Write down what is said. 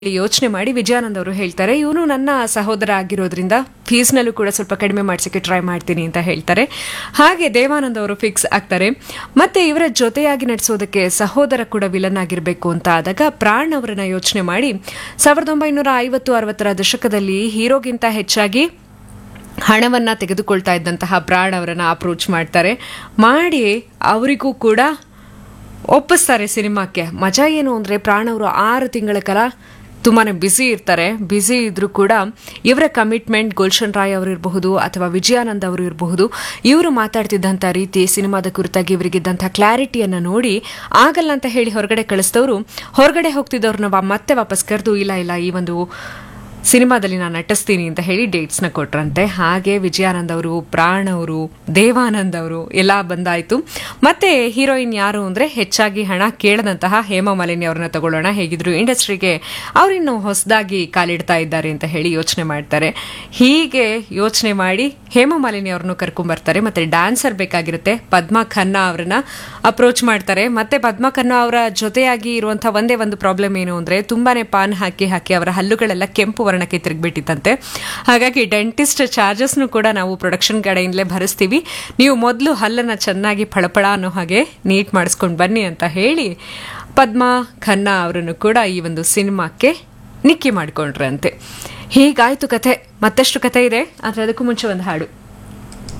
ಯೋಚನೆ ಮಾಡಿ ವಿಜಯಾನಂದ್ ಅವರು ಹೇಳ್ತಾರೆ ಇವನು ನನ್ನ ಸಹೋದರ ಆಗಿರೋದ್ರಿಂದ ಫೀಸ್ನಲ್ಲೂ ಕೂಡ ಸ್ವಲ್ಪ ಕಡಿಮೆ ಮಾಡಿಸೋಕ್ಕೆ ಟ್ರೈ ಮಾಡ್ತೀನಿ ಅಂತ ಹೇಳ್ತಾರೆ ಹಾಗೆ ದೇವಾನಂದ್ ಅವರು ಫಿಕ್ಸ್ ಆಗ್ತಾರೆ ಮತ್ತೆ ಇವರ ಜೊತೆಯಾಗಿ ನಡೆಸೋದಕ್ಕೆ ಸಹೋದರ ಕೂಡ ವಿಲನ್ ಆಗಿರಬೇಕು ಅಂತ ಆದಾಗ ಪ್ರಾಣ್ ಅವರನ್ನ ಯೋಚನೆ ಮಾಡಿ ಸಾವಿರದ ಒಂಬೈನೂರ ಐವತ್ತು ಅರವತ್ತರ ದಶಕದಲ್ಲಿ ಹೀರೋಗಿಂತ ಹೆಚ್ಚಾಗಿ ಹಣವನ್ನ ತೆಗೆದುಕೊಳ್ತಾ ಇದ್ದಂತಹ ಪ್ರಾಣ್ ಅವರನ್ನ ಅಪ್ರೋಚ್ ಮಾಡ್ತಾರೆ ಮಾಡಿ ಅವರಿಗೂ ಕೂಡ ಒಪ್ಪಿಸ್ತಾರೆ ಸಿನಿಮಾಕ್ಕೆ ಮಜಾ ಏನು ಅಂದರೆ ಪ್ರಾಣ್ ಅವರು ಆರು ತಿಂಗಳ ಕಾಲ ತುಂಬಾ ಬ್ಯುಸಿ ಇರ್ತಾರೆ ಬ್ಯುಸಿ ಇದ್ರೂ ಕೂಡ ಇವರ ಕಮಿಟ್ಮೆಂಟ್ ಗುಲ್ಶನ್ ರಾಯ್ ಅವರು ಇರಬಹುದು ಅಥವಾ ವಿಜಯಾನಂದ್ ಅವರು ಇರಬಹುದು ಇವರು ಮಾತಾಡ್ತಿದ್ದಂಥ ರೀತಿ ಸಿನಿಮಾದ ಕುರಿತಾಗಿ ಇವರಿಗಿದ್ದಂಥ ಕ್ಲಾರಿಟಿಯನ್ನು ನೋಡಿ ಆಗಲ್ಲ ಅಂತ ಹೇಳಿ ಹೊರಗಡೆ ಕಳಿಸಿದವರು ಹೊರಗಡೆ ಹೋಗ್ತಿದ್ದವ್ರನ್ನ ಮತ್ತೆ ವಾಪಸ್ ಕರೆದು ಇಲ್ಲ ಇಲ್ಲ ಈ ಒಂದು ಸಿನಿಮಾದಲ್ಲಿ ನಾನು ನಟಿಸ್ತೀನಿ ಅಂತ ಹೇಳಿ ಡೇಟ್ಸ್ನ ಕೊಟ್ರಂತೆ ಹಾಗೆ ವಿಜಯಾನಂದ್ ಅವರು ಪ್ರಾಣ್ ಅವರು ದೇವಾನಂದ್ ಅವರು ಎಲ್ಲ ಬಂದಾಯಿತು ಮತ್ತೆ ಹೀರೋಯಿನ್ ಯಾರು ಅಂದರೆ ಹೆಚ್ಚಾಗಿ ಹಣ ಕೇಳದಂತಹ ಹೇಮಾ ಮಾಲಿನಿ ಅವ್ರನ್ನ ತಗೊಳ್ಳೋಣ ಹೇಗಿದ್ರು ಇಂಡಸ್ಟ್ರಿಗೆ ಅವರಿನ್ನು ಹೊಸದಾಗಿ ಕಾಲಿಡ್ತಾ ಇದ್ದಾರೆ ಅಂತ ಹೇಳಿ ಯೋಚನೆ ಮಾಡ್ತಾರೆ ಹೀಗೆ ಯೋಚನೆ ಮಾಡಿ ಹೇಮಾ ಮಾಲಿನಿ ಅವ್ರನ್ನು ಕರ್ಕೊಂಡ್ಬರ್ತಾರೆ ಮತ್ತೆ ಡ್ಯಾನ್ಸರ್ ಬೇಕಾಗಿರುತ್ತೆ ಪದ್ಮಾ ಖನ್ನಾ ಅವರನ್ನ ಅಪ್ರೋಚ್ ಮಾಡ್ತಾರೆ ಮತ್ತೆ ಪದ್ಮಾ ಖನ್ನಾ ಅವರ ಜೊತೆಯಾಗಿ ಇರುವಂತಹ ಒಂದೇ ಒಂದು ಪ್ರಾಬ್ಲಮ್ ಏನು ಅಂದ್ರೆ ತುಂಬಾನೇ ಪಾನ್ ಹಾಕಿ ಹಾಕಿ ಅವರ ಹಲ್ಲುಗಳೆಲ್ಲ ಕೆಂಪು ವರ್ಣಕ್ಕೆ ತಿರುಗಿಬಿಟ್ಟಿತ್ತಂತೆ ಹಾಗಾಗಿ ಡೆಂಟಿಸ್ಟ್ ಚಾರ್ಜಸ್ನು ಕೂಡ ನಾವು ಪ್ರೊಡಕ್ಷನ್ ಕಡೆಯಿಂದಲೇ ಭರಿಸ್ತೀವಿ ನೀವು ಮೊದಲು ಹಲ್ಲನ್ನು ಚೆನ್ನಾಗಿ ಫಳಫಳ ಅನ್ನೋ ಹಾಗೆ ನೀಟ್ ಮಾಡಿಸ್ಕೊಂಡು ಬನ್ನಿ ಅಂತ ಹೇಳಿ ಪದ್ಮಾ ಖನ್ನಾ ಅವರನ್ನು ಕೂಡ ಈ ಒಂದು ಸಿನಿಮಾಕ್ಕೆ ನಿಕ್ಕಿ ಮಾಡಿಕೊಂಡ್ರಂತೆ ಹೀಗಾಯ್ತು ಕಥೆ ಮತ್ತಷ್ಟು ಕಥೆ ಇದೆ ಆದರೆ ಅದಕ್ಕೂ ಮುಂಚೆ ಒಂದು ಹಾಡು